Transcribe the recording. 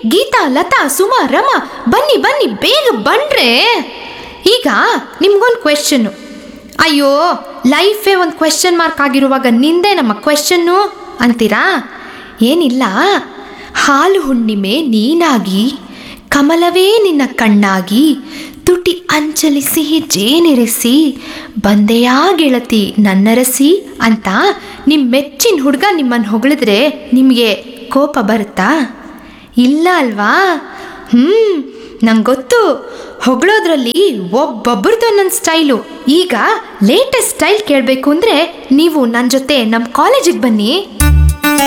ಗೀತಾ ಲತಾ ಸುಮಾ ರಮಾ ಬನ್ನಿ ಬನ್ನಿ ಬೇಗ ಬನ್ರೆ ಈಗ ನಿಮ್ಗೊಂದು ಕ್ವೆಶನ್ನು ಅಯ್ಯೋ ಲೈಫೇ ಒಂದು ಕ್ವೆಶನ್ ಮಾರ್ಕ್ ಆಗಿರುವಾಗ ನಿಂದೆ ನಮ್ಮ ಕ್ವೆಶನ್ನು ಅಂತೀರಾ ಏನಿಲ್ಲ ಹಾಲು ಹುಣ್ಣಿಮೆ ನೀನಾಗಿ ಕಮಲವೇ ನಿನ್ನ ಕಣ್ಣಾಗಿ ತುಟಿ ಅಂಚಲಿಸಿ ಜೇನಿರಿಸಿ ಬಂದೆಯಾ ಗೆಳತಿ ನನ್ನರಸಿ ಅಂತ ನಿಮ್ಮ ಮೆಚ್ಚಿನ ಹುಡುಗ ನಿಮ್ಮನ್ನು ಹೊಗಳಿದ್ರೆ ನಿಮಗೆ ಕೋಪ ಬರುತ್ತಾ ಇಲ್ಲ ಅಲ್ವಾ ಹ್ಞೂ ನಂಗೆ ಗೊತ್ತು ಹೊಗಳೋದ್ರಲ್ಲಿ ಒಬ್ಬೊಬ್ರದ್ದು ಒಂದೊಂದು ಸ್ಟೈಲು ಈಗ ಲೇಟೆಸ್ಟ್ ಸ್ಟೈಲ್ ಕೇಳಬೇಕು ಅಂದರೆ ನೀವು ನನ್ನ ಜೊತೆ ನಮ್ಮ ಕಾಲೇಜಿಗೆ ಬನ್ನಿ